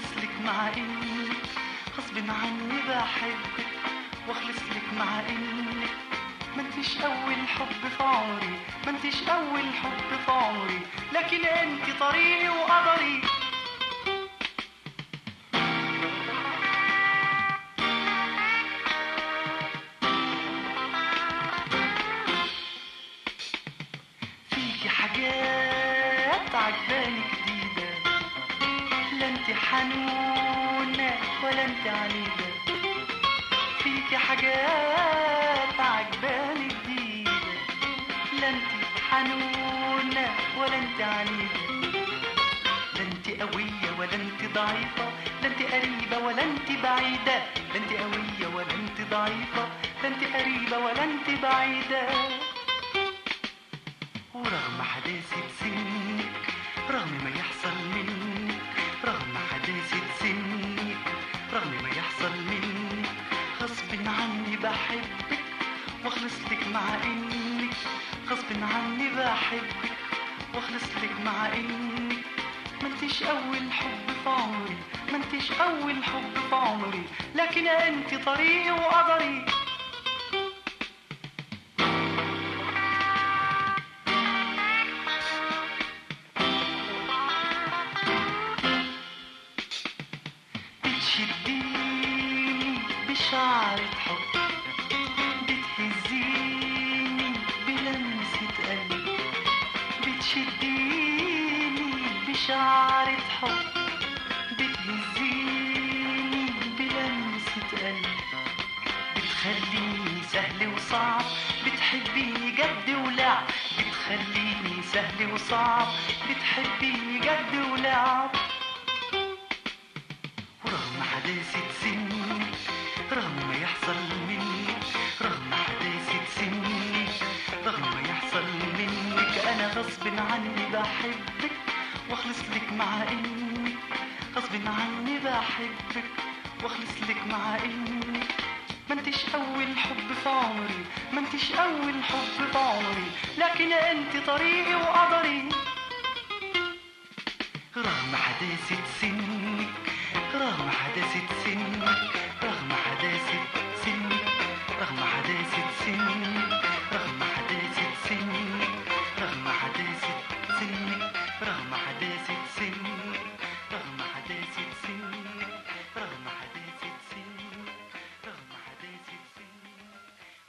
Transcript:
لك مع اني غصب عني بحبك واخلص لك مع انك ما انتش اول حب في عمري ما انتش اول حب في عمري لكن انت طريقي وقدري فيكي حاجات عجباني جديدة لا انت حنونة ولا انت عنيدة فيكي حاجات عجباني جديدة لا انت حنونة ولا انت عنيدة لا انت قوية ولا انت ضعيفة لا انت قريبة ولا انت بعيدة لا انت قوية ولا انت ضعيفة لا انت قريبة ولا انت بعيدة ورغم حداثة سنك رغم ما يحصل منك رغم حداثة سنك رغم ما يحصل منك غصب عني بحبك واخلص لك مع انك غصب عني بحبك واخلص لك مع انك ما انتش اول حب في عمري ما انتش اول حب في عمري لكن انت طريقي وقدري بتشديني بشعرة حب بتهزيني بلمسة قلب بتشديني بشعرة حب بتهزيني بلمسة قلب بتخليني سهل وصعب بتحبيني جد ولعب بتخليني سهل وصعب بتحبيني جد ولعب ورغم حداثة سني رغم ما يحصل مني رغم حداثة سني رغم ما يحصل منك أنا غصب عني بحبك واخلص لك مع إني غصب عني بحبك واخلص لك مع إني ما انتش أول حب في عمري ما انتش أول حب في عمري لكن أنت طريقي وقدري رغم حداثة سنك رغم حداثة سنك رغم حداثة سنك رغم حداثة سنك